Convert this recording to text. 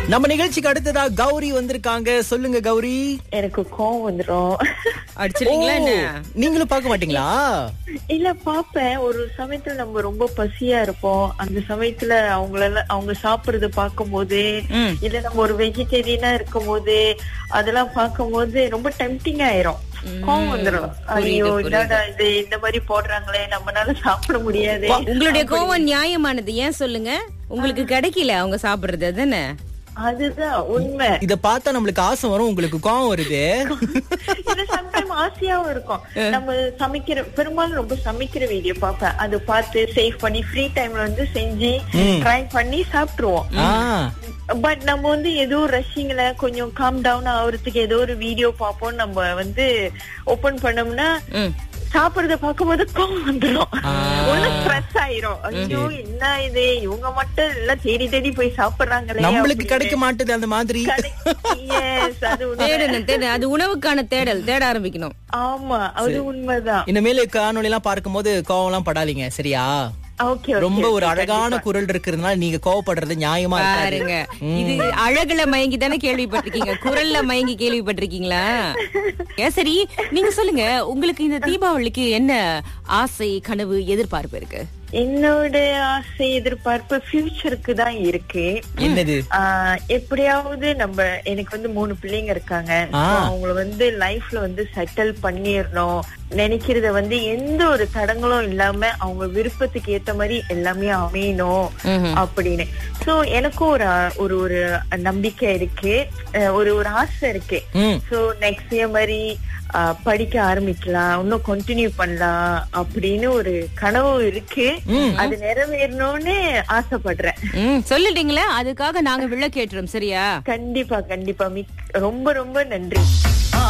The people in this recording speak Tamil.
நம்ம நிகழ்ச்சிக்கு அடுத்ததா கௌரி வந்திருக்காங்க சொல்லுங்க கௌரி எனக்கு கோவம் வந்துரும் அடிச்சிருக்கீங்களா என்ன ஓ, நீங்களும் பார்க்க மாட்டீங்களா இல்ல பாப்பேன் ஒரு சமயத்துல நம்ம ரொம்ப பசியா இருப்போம் அந்த சமயத்துல அவங்கள அவங்க சாப்பிடுறத பார்க்கும்போது ம். இல்ல நம்ம ஒரு வெஜிடேரியனா இருக்கும் போது அதெல்லாம் பார்க்கும்போது ரொம்ப டெம்டிங் ஆயிரும் கோவம் வந்துரும் ஐயோ என்னடா இது இந்த மாதிரி போடுறாங்களே நம்மனால சாப்பிட முடியாது உங்களுடைய கோவம் நியாயமானது ஏன் சொல்லுங்க உங்களுக்கு கிடைக்கல அவங்க சாப்பிடுறது தானே அதுதான் உண்மை இத பார்த்தா நம்மளுக்கு ஆசை வரும் உங்களுக்கு கோவம் வருது இது சம்டைம் ஆசையாவும் இருக்கும் நம்ம சமைக்கிற பெரும்பாலும் ரொம்ப சமைக்கிற வீடியோ பார்ப்பேன் அது பார்த்து சேவ் பண்ணி ஃப்ரீ டைம்ல வந்து செஞ்சு ட்ரை பண்ணி சாப்பிட்டுருவோம் ஆ, பட் நம்ம வந்து ஏதோ ரஷ்ஷிங்ல கொஞ்சம் காம் டவுன் ஆகுறதுக்கு ஏதோ ஒரு வீடியோ பார்ப்போம் நம்ம வந்து ஓபன் பண்ணோம்னா ம். சாப்பிடுறத பார்க்கும்போது கோவம் வந்துடும் ஒண்ணு ஸ்ட்ரெஸ் ஆயிரும் ஐயோ என்ன இது இவங்க மட்டும் எல்லாம் தேடி தேடி போய் சாப்பிடுறாங்களே நம்மளுக்கு அப்படின்னு. கிடைக்க மாட்டுது அந்த மாதிரி Yes, அது உண்மை. தேடணும் தேட அது உணவுக்கான தேடல் தேட ஆரம்பிக்கணும் ஆமா அது உண்மைதான் இனிமேல் காணொளி எல்லாம் பார்க்கும்போது கோவம் எல்லாம் படாதீங்க சரியா ஓகே ரொம்ப ஒரு அழகான குரல் இருக்கிறதுனால நீங்க கோவப்படுறது நியாயமா இருக்காது பாருங்க இது அழகுல மயங்கி தானே கேள்விப்பட்டிருக்கீங்க குரல்ல மயங்கி கேள்விப்பட்டிருக்கீங்களா ஏன் சரி நீங்க சொல்லுங்க உங்களுக்கு இந்த தீபாவளிக்கு என்ன ஆசை கனவு எதிர்பார்ப்பு இருக்கு என்னோட ஆசை எதிர்பார்ப்பு ஃபியூச்சருக்கு தான் இருக்கு என்னது ஆஹ் எப்படியாவது நம்ம எனக்கு வந்து மூணு பிள்ளைங்க இருக்காங்க ஆ. So, அவங்கள வந்து லைஃப்ல வந்து செட்டில் பண்ணிடணும் நினைக்கிறத வந்து எந்த ஒரு தடங்களும் இல்லாம அவங்க விருப்பத்துக்கு ஏத்த மாதிரி எல்லாமே அமையணும் அப்படின்னு சோ எனக்கும் ஒரு ஒரு ஒரு நம்பிக்கை இருக்கு அஹ் ஒரு ஒரு ஆசை இருக்கு ம் சோ நெக்ஸ்ட் இயர் மாதிரி ஆஹ் படிக்க ஆரம்பிக்கலாம் இன்னும் கண்டினியூ பண்ணலாம் அப்படின்னு ஒரு கனவு இருக்கு அது நிறைவேறணும்னு ஆசைப்படுறேன் ம் சொல்லிட்டீங்களே அதுக்காக நாங்க விளக்கேற்றோம் சரியா கண்டிப்பா கண்டிப்பா மிக் ரொம்ப ரொம்ப நன்றி